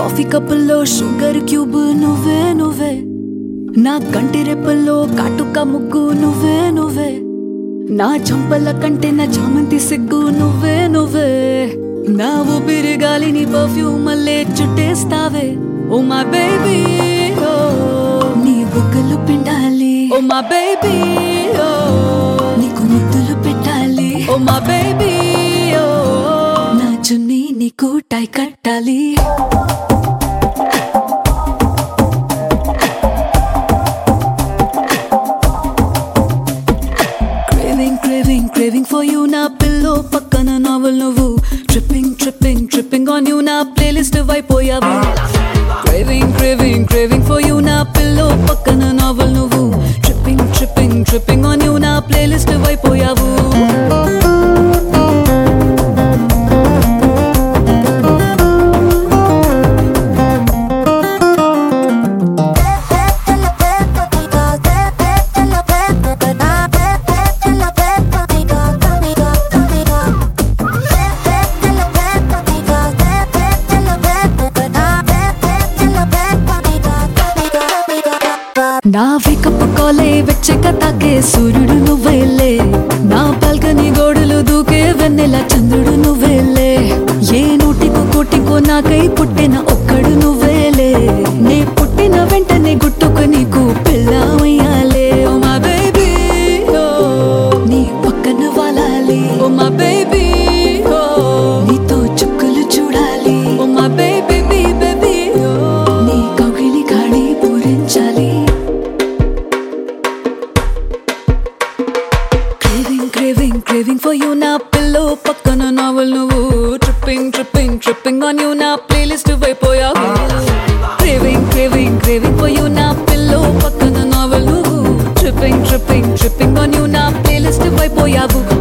coffee కప్పుల్లో sugar cube నువ్వే నువ్వే నా కంటి రెప్పల్లో కాటుక ముగ్గు నువ్వే నువ్వే నా చంపల కంటే నా చామంతి సిగ్గు నువ్వే నువ్వే నా ఊపిరి గాలిని పర్ఫ్యూమ్ మల్లే చుట్టేస్తావే ఓ మా బేబీ ఓ నీ బుగ్గలు పిండాలి ఓ మా బేబీ ఓ నీకు ముద్దులు పెట్టాలి ఓ మా బేబీ ఓ నా చున్నీ నీకు టై కట్టాలి craving craving craving for you నా పిల్లో పక్కన నావల్ నువ్వు tripping tripping tripping on you నా ప్లేలిస్ట్ అయిపోయావు craving craving craving for you నా పిల్లో పక్కన నావల్ నువ్వు tripping tripping tripping on you నా ప్లేలిస్ట్ అయిపోయావు నా వేకప్ కాలే వెచ్చక తాకే సూర్యుడు నువ్వేలే నా బాల్కనీ గోడలు దూకే వెన్నెల చంద్రుడు నువ్వేలే ఏ నోటికో కోటికో నాకై పుట్టిన ఒక్కడు నువ్వేలే నే పుట్టిన వెంటనే గుట్టుకు నీకు పిల్లమయ్యాలే ఓ మా బేబీ ఓ నీ పక్కన వాలాలి ఓ మా బేబీ ఓ నీతో చుక్కలు చూడాలి ఓ మా బేబీ బేబీ ఓ నీ కౌగిలి గాడి పూరించాలి craving craving craving for you నా పిల్లో పక్కన నావల్ నువ్వు tripping tripping tripping on you నా ప్లేలిస్ట్ అయిపోయావు craving craving craving for you నా పిల్లో పక్కన నావల్ నువ్వు tripping tripping tripping on you నా ప్లేలిస్ట్ అయిపోయావు